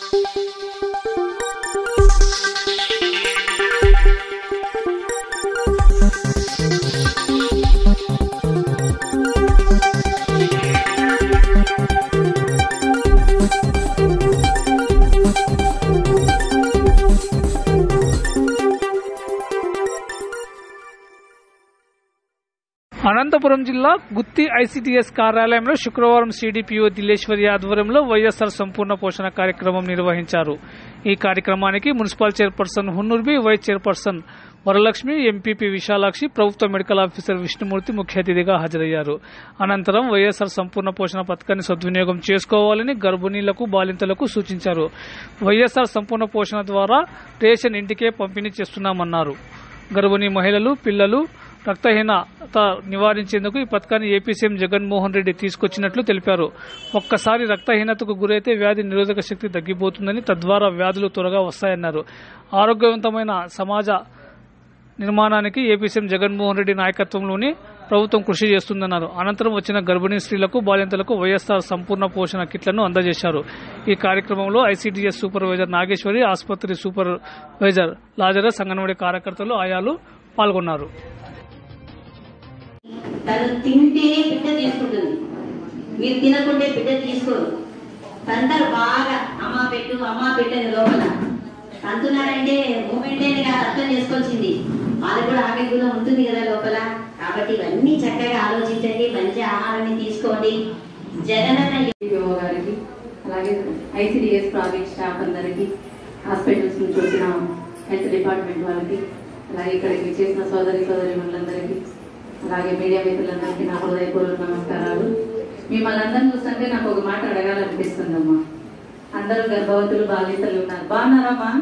అనంతపురం జిల్లా గుత్తి ఐసిటిఎస్ కార్యాలయంలో శుక్రవారం సిడిపిఓ దిల్లేశ్వరి ఆధ్వర్యంలో వైఎస్ఆర్ సంపూర్ణ పోషణ కార్యక్రమం నిర్వహించారు ఈ కార్యక్రమానికి municipal chairperson Hunnurbi vice chairperson Varalakshmi MPP Visalakshi ప్రభుత్వ మెడికల్ ఆఫీసర్ విష్ణుమూర్తి ముఖ్య అతిథిగా హాజరయ్యారు అనంతరం వైఎస్ఆర్ సంపూర్ణ పోషణ పథకాన్ని సద్వినియోగం చేసుకోవాలని గర్భిణీలకు బాలింతలకు సూచించారు వైఎస్ఆర్ సంపూర్ణ పోషణ ద్వారా రేషన్ ఇంటికే పంపిణీ చేస్తున్నామన్నారు గర్భిణీ మహిళలు పిల్లలు రక్తహీనత నివారించేందుకు ఈ పథకాన్ని ఏపీ సీఎం జగన్మోహన్ రెడ్డి తీసుకొచ్చినట్లు తెలిపారు ఒక్కసారి రక్తహీనతకు గురైతే వ్యాధి నిరోధక శక్తి తగ్గిపోతుందని తద్వారా వ్యాధులు త్వరగా వస్తాయన్నారు ఆరోగ్యవంతమైన సమాజ నిర్మాణానికి ఏపీ సీఎం జగన్మోహన్ రెడ్డి నాయకత్వంలోని ప్రభుత్వం కృషి చేస్తుందన్నారు అనంతరం వచ్చిన గర్భిణీ స్త్రీలకు బాలింతలకు వైఎస్ఆర్ సంపూర్ణ పోషణ కిట్లను అందజేశారు ఈ కార్యక్రమంలో ఐసీడీఎస్ సూపర్వైజర్ నాగేశ్వరి ఆసుపత్రి సూపర్వైజర్ లాజరస్ అంగన్వాడీ కార్యకర్తలు ఆయాలు పాల్గొన్నారు తను తింటేనే బిడ్డ తీసుకుంటుంది మీరు తినకుంటే బిడ్డ తీసుకోరు తందరు బాగా అమ్మ పెట్టు అమ్మ పెట్టని లోపల అంటున్నారంటే మూమెంట్ కాదు అర్థం చేసుకోవాల్సింది వాళ్ళకి కూడా ఆకలి కూడా ఉంటుంది కదా లోపల కాబట్టి ఇవన్నీ చక్కగా ఆలోచించండి మంచి ఆహారాన్ని తీసుకోండి జగనన్న డిఓ గారికి అలాగే ఐసిడిఎస్ ప్రాజెక్ట్ స్టాఫ్ అందరికి హాస్పిటల్స్ నుంచి వచ్చిన హెల్త్ డిపార్ట్మెంట్ వాళ్ళకి అలాగే ఇక్కడికి చేసిన సోదరి సోదరి వాళ్ళందరికీ అలాగే మీడియా మిత్రులందరికీ నా హృదయపూర్వక నమస్కారాలు మిమ్మల్ని అందరిని చూస్తుంటే నాకు ఒక మాట అడగాలనిపిస్తుందమ్మా అందరూ గర్భవతులు బాలింతలు ఉన్నారు బాగున్నారమ్మా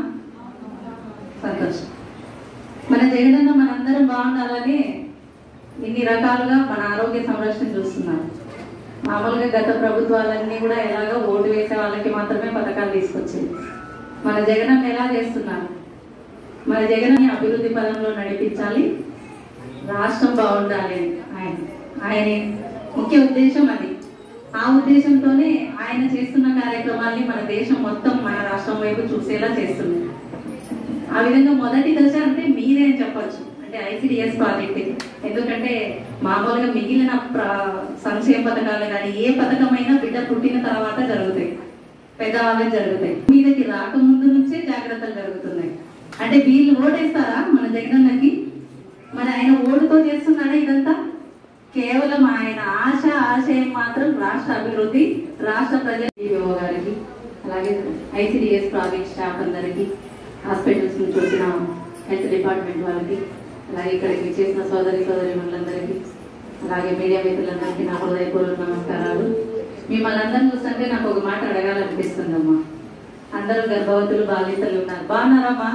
సంతోషం మన జగనన్న మనందరం బాగుండాలని ఇన్ని రకాలుగా మన ఆరోగ్య సంరక్షణ చూస్తున్నారు మామూలుగా గత ప్రభుత్వాలన్నీ కూడా ఎలాగో ఓటు వేసే వాళ్ళకి మాత్రమే పథకాలు తీసుకొచ్చింది మన జగనన్న ఎలా చేస్తున్నారు మన జగన్ అభివృద్ధి పదంలో నడిపించాలి రాష్ట్రం బాగుండాలి అని ఆయన ఆయన ముఖ్య ఉద్దేశం అది ఆ ఉద్దేశంతోనే ఆయన చేస్తున్న కార్యక్రమాల్ని మన దేశం మొత్తం మన రాష్ట్రం వైపు చూసేలా చేస్తుంది ఆ విధంగా మొదటి దశ అంటే మీరే అని చెప్పొచ్చు అంటే ఐసిడిఎస్ ప్రాజెక్ట్ ఇది. ఎందుకంటే మామూలుగా మిగిలిన ప్ర- సంక్షేమ పథకాలు కానీ ఏ పథకమైనా బిడ్డ పుట్టిన తర్వాత జరుగుతాయి పెద్దవాళ్ళకి జరుగుతాయి మీదకి రాకముందు నుంచే జాగ్రత్తలు జరుగుతున్నాయి అంటే వీళ్ళు ఓటేస్తారా మన జగనన్నకి మరి ఆయన ఓటుతో చేస్తున్నాడా ఇదంతా కేవలం ఆయన ఆశ ఆశయం మాత్రం రాష్ట్ర అభివృద్ధి రాష్ట్ర ప్రజల డిఓ గారికి అలాగే ఐసిడిఎస్ ప్రాజెక్ట్ స్టాఫ్ అందరికి హాస్పిటల్స్ నుంచి వచ్చిన హెల్త్ డిపార్ట్మెంట్ వాళ్ళకి అలాగే ఇక్కడికి చేసిన సోదరి సోదరి వాళ్ళందరికీ అలాగే మీడియా మిత్రులందరికీ నా హృదయపూర్వక నమస్కారాలు మిమ్మల్ని అందరిని చూస్తుంటే నాకు ఒక మాట అడగాలనిపిస్తుందమ్మా అందరూ గర్భవతులు బాలింతలు ఉన్నారు బాగున్నారమ్మా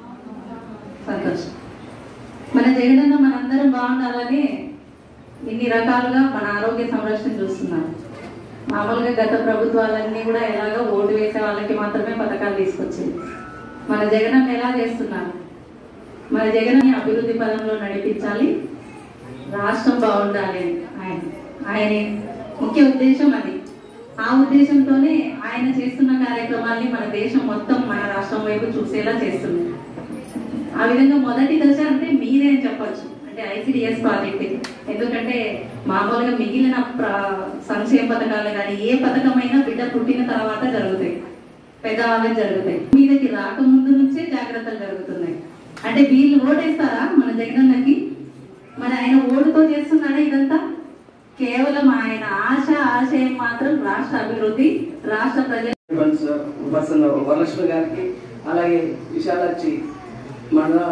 సంతోషం మన జగనన్న మనందరం బాగుండాలని ఇన్ని రకాలుగా మన ఆరోగ్య సంరక్షణ చూస్తున్నారు మామూలుగా గత ప్రభుత్వాలన్నీ కూడా ఎలాగో ఓటు వేసే వాళ్ళకి మాత్రమే పథకాలు తీసుకొచ్చింది మన జగనన్న ఎలా చేస్తున్నారు మన జగన్ అభివృద్ధి పదంలో నడిపించాలి రాష్ట్రం బాగుండాలి అని ఆయన ఆయన ముఖ్య ఉద్దేశం అది ఆ ఉద్దేశంతోనే ఆయన చేస్తున్న కార్యక్రమాల్ని మన దేశం మొత్తం మన రాష్ట్రం వైపు చూసేలా చేస్తుంది ఆ విధంగా మొదటి దశ అంటే మీరే అని చెప్పొచ్చు అంటే ఐసిడిఎస్ ప్రాజెక్ట్ ఇది. ఎందుకంటే మామూలుగా మిగిలిన ప్ర- సంక్షేమ పథకాలు కానీ ఏ పథకమైనా బిడ్డ పుట్టిన తర్వాత జరుగుతాయి పెద్దవాళ్ళకి జరుగుతాయి మీదకి రాకముందు నుంచే జాగ్రత్తలు జరుగుతున్నాయి అంటే వీళ్ళు ఓటేస్తారా మన జగనన్నకి మరి ఆయన ఓటుతో చేస్తున్నాడా ఇదంతా కేవలం ఆయన ఆశ ఆశయం మాత్రం రాష్ట్ర అభివృద్ధి రాష్ట్ర ప్రజల పర్సన్ వరలక్ష్మి గారికి అలాగే విశాలాక్షి మండల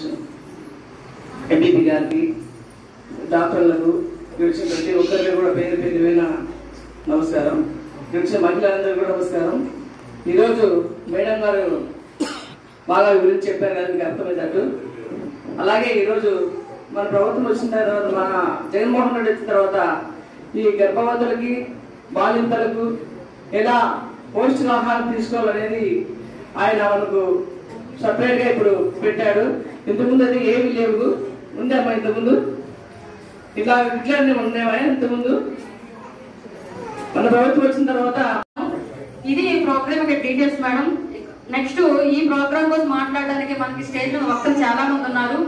ఎంపీపీ గారికి డాక్టర్లకు గెలిచిన ప్రతి ఒక్కరికి కూడా పేరు పేరు పోయిన నమస్కారం గెలిచిన మహిళలందరూ కూడా నమస్కారం ఈరోజు మేడం గారు బాగా గురించి చెప్పారు కదా మీకు అర్థమయ్యేటట్టు అలాగే ఈరోజు మన ప్రభుత్వం వచ్చిన తర్వాత మన జగన్మోహన్ రెడ్డి వచ్చిన తర్వాత ఈ గర్భవతులకి బాలింతలకు ఎలా పౌష్టికాహారం తీసుకోవాలనేది ఆయన మనకు సపరేట్ గా ఇప్పుడు పెట్టాడు ఇంతకుముందు అది ఏమి లేవు ఉందేమ్మా ఇంతకుముందు ఇలా ఇట్లానే ఉండేవా ఇంతకుముందు మన ప్రభుత్వం వచ్చిన తర్వాత ఇది ప్రోగ్రామ్ ఇక్కడ డీటెయిల్స్ మేడం నెక్స్ట్ ఈ ప్రోగ్రామ్ కోసం మాట్లాడడానికి మనకి స్టేజ్ మీద వక్తలు చాలా మంది ఉన్నారు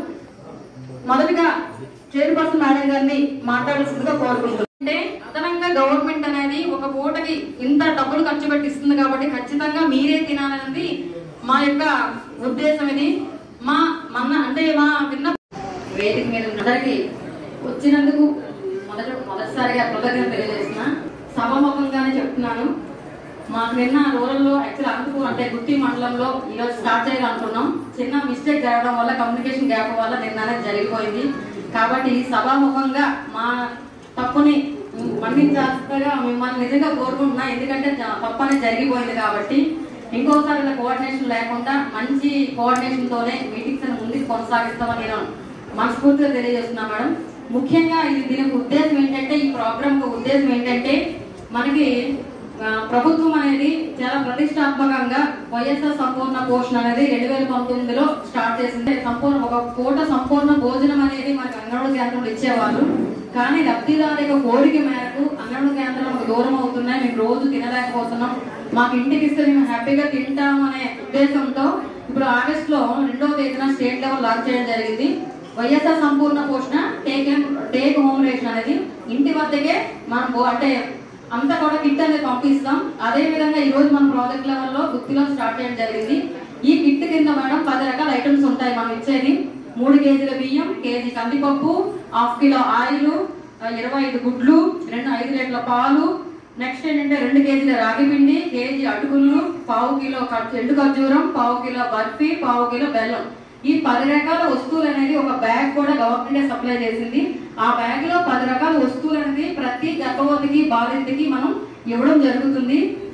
మొదటగా చైర్పర్సన్ మేడం గారిని మాట్లాడాల్సిందిగా కోరుకుంటున్నాం అంటే అదనంగా గవర్నమెంట్ అనేది ఒక పూటకి ఇంత డబ్బులు ఖర్చు పెట్టి ఇస్తుంది కాబట్టి ఖచ్చితంగా మీరే తినాలనేది మా యొక్క ఉద్దేశం ఇది మా మన అంటే మా విన్న వేదిక మీద ఉన్న అందరికి వచ్చినందుకు మొదట మొదటిసారిగా కృతజ్ఞత తెలియజేస్తున్నా సభాముఖంగానే చెప్తున్నాను మాకు నిన్న రూరల్లో యాక్చువల్ అనంతపూర్ అంటే గుత్తి మండలంలో ఈరోజు స్టార్ట్ చేయాలనుకున్నాం చిన్న మిస్టేక్ జరగడం వల్ల కమ్యూనికేషన్ గ్యాప్ వల్ల నిన్న అనేది జరిగిపోయింది కాబట్టి సభాముఖంగా మా తప్పుని మన్నించాల్సిందిగా మిమ్మల్ని నిజంగా కోరుకుంటున్నా ఎందుకంటే జ- తప్పు అనేది జరిగిపోయింది కాబట్టి ఇంకోసారి ఇలా కోఆర్డినేషన్ లేకుండా మంచి కోఆర్డినేషన్ తోనే మీటింగ్స్ అని ముందుకు కొనసాగిస్తామని నేను మనస్ఫూర్తిగా తెలియజేస్తున్నా మేడం ముఖ్యంగా ఇది దీనికి ఉద్దేశం ఏంటంటే ఈ ప్రోగ్రామ్ ఉద్దేశం ఏంటంటే మనకి ఆ, ప్రభుత్వం అనేది చాలా ప్రతిష్టాత్మకంగా వైఎస్ఆర్ సంపూర్ణ పోషణ అనేది రెండు వేల పంతొమ్మిదిలో స్టార్ట్ చేసింది సంపూర్ణ ఒక పూట సంపూర్ణ భోజనం అనేది మనకి అంగన్వాడీ కేంద్రంలో ఇచ్చేవాళ్ళు కానీ లబ్ధిదారు యొక్క కోరిక మేరకు అంగన్వాడీ కేంద్రాలు మాకు దూరం అవుతున్నాయి మేము రోజు తినలేకపోతున్నాం మాకు ఇంటికి ఇస్తే మేము హ్యాపీగా తింటాం అనే ఉద్దేశంతో ఇప్పుడు ఆగస్ట్ లో రెండవ తేదీన స్టేట్ లెవెల్ లాంచ్ చేయడం జరిగింది వైఎస్ఆర్ సంపూర్ణ పోషణ టేక్ టేక్ హోమ్ రేషన్ అనేది ఇంటి వద్దకే మనం పో- అంటే అంతా కూడా కిట్ అనేది పంపిస్తాం అదే విధంగా ఈ రోజు మన ప్రాజెక్ట్ లెవెల్లో గుత్తిలో స్టార్ట్ చేయడం జరిగింది ఈ కిట్ కింద మేడం పది రకాల ఐటమ్స్ ఉంటాయి మనం ఇచ్చేది మూడు కేజీల బియ్యం కేజీ కందిపప్పు హాఫ్ కిలో ఆయిల్ ఇరవై ఐదు గుడ్లు రెండు ఐదు లీటర్ల పాలు నెక్స్ట్ ఏంటంటే రెండు కేజీల రాగి పిండి కేజీ అటుకులు పావు కిలో ఖర్చు ఎండు ఖర్జూరం పావు కిలో బర్ఫీ పావు కిలో బెల్లం ఈ పది రకాల వస్తువులు అనేది ఒక బ్యాగ్ కూడా గవర్నమెంట్ సప్లై చేసింది ఆ బ్యాగ్ లో పది రకాల వస్తువులు అనేది ప్రతి గర్భవతికి బాలింతకి మనం ఇవ్వడం జరుగుతుంది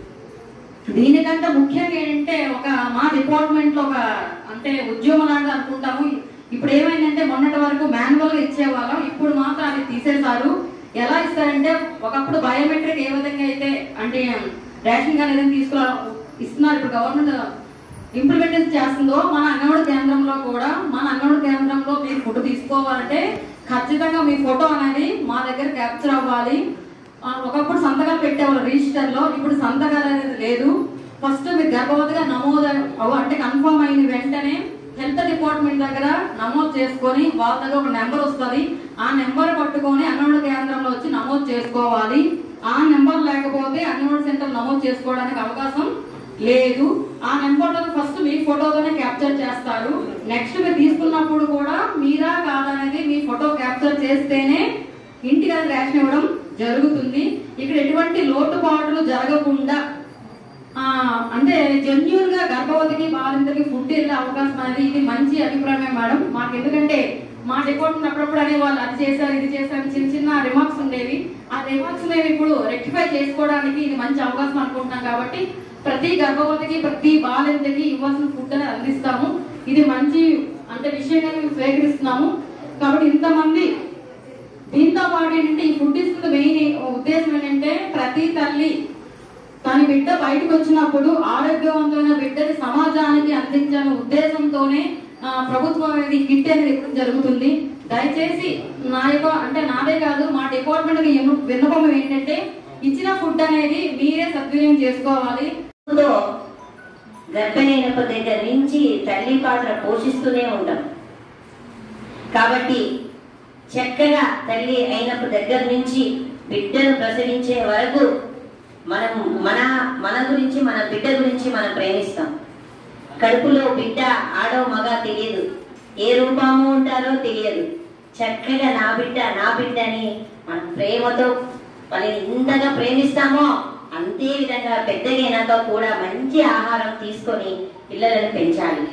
దీనికంటే ముఖ్యంగా ఏంటంటే ఒక మా డిపార్ట్మెంట్ లో ఒక అంటే ఉద్యోగం లాంటిది అనుకుంటాము ఇప్పుడు ఏమైందంటే మొన్నటి వరకు మాన్యువల్ గా ఇచ్చేవాళ్ళం ఇప్పుడు మాత్రం అది తీసేశారు ఎలా ఇస్తారంటే ఒకప్పుడు బయోమెట్రిక్ ఏ విధంగా అయితే అంటే రేషన్ కార్డ్ ఏదైనా తీసుకురా ఇస్తున్నారు ఇప్పుడు గవర్నమెంట్ ఇంప్లిమెంటేషన్ చేస్తుందో మన అంగన్వాడీ కేంద్రంలో కూడా మన అంగన్వాడీ కేంద్రంలో మీరు ఫోటో తీసుకోవాలంటే ఖచ్చితంగా మీ ఫోటో అనేది మా దగ్గర క్యాప్చర్ అవ్వాలి ఆ, ఒకప్పుడు సంతకాలు పెట్టేవాళ్ళు రిజిస్టర్ లో ఇప్పుడు సంతకాలు అనేది లేదు ఫస్ట్ మీరు గర్భవతిగా నమోదు అవ- అంటే కన్ఫర్మ్ అయిన వెంటనే హెల్త్ డిపార్ట్మెంట్ దగ్గర నమోదు చేసుకొని వాళ్ళ దగ్గర ఒక నెంబర్ వస్తుంది ఆ నెంబర్ పట్టుకొని అంగన్వాడీ కేంద్రంలో వచ్చి నమోదు చేసుకోవాలి ఆ నెంబర్ లేకపోతే అంగన్వాడీ సెంటర్ నమోదు చేసుకోవడానికి అవకాశం లేదు ఆ నెంబర్ ఫస్ట్ మీ ఫోటోతోనే క్యాప్చర్ చేస్తారు నెక్స్ట్ మీరు తీసుకున్నప్పుడు కూడా మీరా కాదనేది మీ ఫోటో క్యాప్చర్ చేస్తేనే ఇంటికి అది రేషన్ ఇవ్వడం జరుగుతుంది ఇక్కడ ఎటువంటి లోటుపాట్లు జరగకుండా ఆ, అంటే జెన్యున్ గా గర్భవతికి బాలింతకి ఫుడ్ వెళ్ళే అవకాశం అనేది ఇది మంచి అభిప్రాయమే మేడం మాకు ఎందుకంటే మా డిపార్ట్మెంట్ అప్పుడప్పుడు అనే వాళ్ళు అది చేశారు ఇది చేశారు చిన్న చిన్న రిమార్క్స్ ఉండేవి ఆ రిమార్క్స్ మేము ఇప్పుడు రెక్టిఫై చేసుకోవడానికి ఇది మంచి అవకాశం అనుకుంటున్నాం కాబట్టి ప్రతి గర్భవతికి ప్రతి బాలింతకి ఇవ్వాల్సిన ఫుడ్ అనేది అందిస్తాము ఇది మంచి అంటే విషయంగా మేము స్వీకరిస్తున్నాము కాబట్టి ఇంతమంది దీంతో పాటు ఏంటంటే ఈ ఫుడ్ ఇస్తున్న మెయిన్ ఉద్దేశం ఏంటంటే ప్రతి తల్లి తన బిడ్డ బయటకు వచ్చినప్పుడు ఆరోగ్యవంతమైన బిడ్డని సమాజానికి అందించాలనే ఉద్దేశంతోనే ఆ, ప్రభుత్వం అనేది కిట్ అనేది ఇవ్వడం జరుగుతుంది దయచేసి నా యొక్క అంటే నాదే కాదు మా డిపార్ట్మెంట్ కి ఎన్ను- విన్నపం ఏంటంటే ఇచ్చిన ఫుడ్ అనేది మీరే సద్వినియోగం చేసుకోవాలి లో గర్భిణైనప్పటి దగ్గర నుంచి తల్లి పాత్ర పోషిస్తూనే ఉంటాం కాబట్టి చక్కగా తల్లి అయినప్పటి దగ్గర నుంచి బిడ్డను ప్రసవించే వరకు మనం మన మన గురించి మన బిడ్డ గురించి మనం ప్రేమిస్తాం కడుపులో బిడ్డ ఆడో మగ తెలియదు ఏ రూపము ఉంటారో తెలియదు చక్కగా నా బిడ్డ నా బిడ్డ అని మనం ప్రేమతో వాళ్ళని ఇంతగా ప్రేమిస్తామో అంతే విధంగా పెద్దగైనాక కూడా మంచి ఆహారం తీసుకొని పిల్లలను పెంచాలి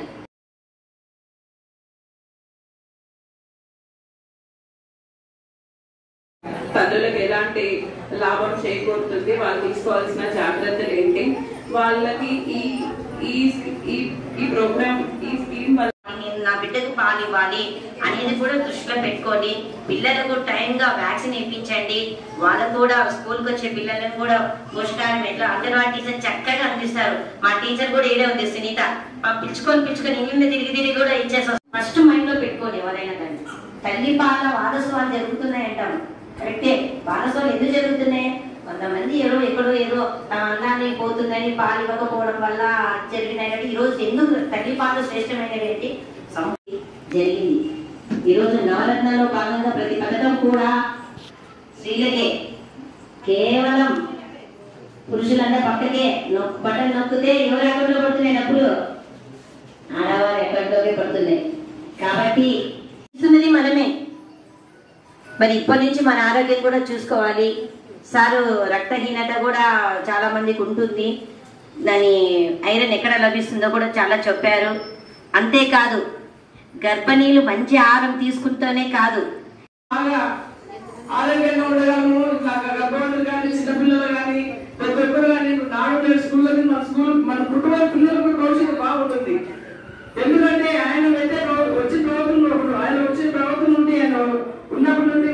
తల్లులకు ఎలాంటి లాభం చేకూరుతుంది వాళ్ళు తీసుకోవాల్సిన జాగ్రత్తలు ఏంటి వాళ్ళకి ఈ ఈ ఈ ఈ ప్రోగ్రామ్ ఈ స్కీమ్ వల్ల నేను నా బిడ్డకు పాలు ఇవ్వాలి అనేది కూడా దృష్టిలో పెట్టుకోండి పిల్లలకు టైంగా వ్యాక్సిన్ ఇప్పించండి వాళ్ళకు కూడా స్కూల్కి వచ్చే పిల్లలను కూడా పోషకాహారం ఎట్లా అంగన్వాడీ టీచర్ చక్కగా అందిస్తారు మా టీచర్ కూడా ఏడే ఉంది సునీత ఆ పిలుచుకొని పిలుచుకొని ఇల్లు తిరిగి తిరిగి కూడా ఇచ్చేస్తాం ఫస్ట్ మైండ్ లో పెట్టుకోండి ఎవరైనా కానీ తల్లి పాల వారసత్వాలు జరుగుతున్నాయి అంటాం కరెక్టే వారసత్వాలు ఎందుకు జరుగుతున్నాయి కొంతమంది ఏదో ఎక్కడో ఏదో తమ అన్నాన్ని పోతుందని పాలు ఇవ్వకపోవడం వల్ల జరిగినాయి కానీ ఈరోజు ఎందుకు తల్లి పాలు శ్రేష్టమైనవి అంటే సమృద్ధి జరిగింది ఈరోజు నవరత్నాల్లో భాగంగా ప్రతి పథకం కూడా స్త్రీలకే కేవలం పురుషులంతా పక్కకే నొక్ బటన్ నొక్కితే ఎవరు అకౌంట్లో పడుతున్నాయి డబ్బులు ఆడవారు అకౌంట్లోనే పడుతున్నాయి కాబట్టి ఇస్తున్నది మనమే మరి ఇప్పటి నుంచి మన ఆరోగ్యం కూడా చూసుకోవాలి సారు రక్తహీనత కూడా చాలా మందికి ఉంటుంది దాని ఐరన్ ఎక్కడ లభిస్తుందో కూడా చాలా చెప్పారు అంతేకాదు గర్భిణీలు మంచి ఆహారం తీసుకుంటూనే కాదు బాగా ఆరోగ్యంగా ఉండగలము ఇట్లా గర్భవతులు కానీ చిన్నపిల్లలు కానీ ప్రతి ఒక్కరు కానీ నాడు నేడు స్కూల్లో మన స్కూల్ మన కుటుంబ పిల్లలకు భవిష్యత్తు బాగుంటుంది ఎందుకంటే ఆయన అయితే వచ్చిన ప్రభుత్వం ఆయన వచ్చిన ప్రభుత్వం నుండి ఆయన ఉన్నప్పటి నుండి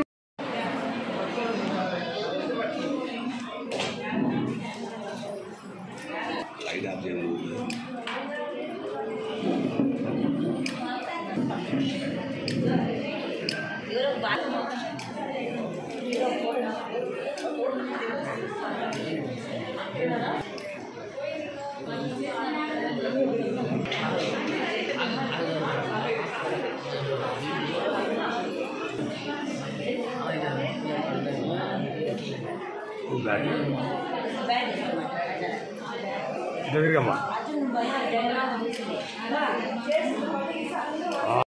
దగ్గరమ్మా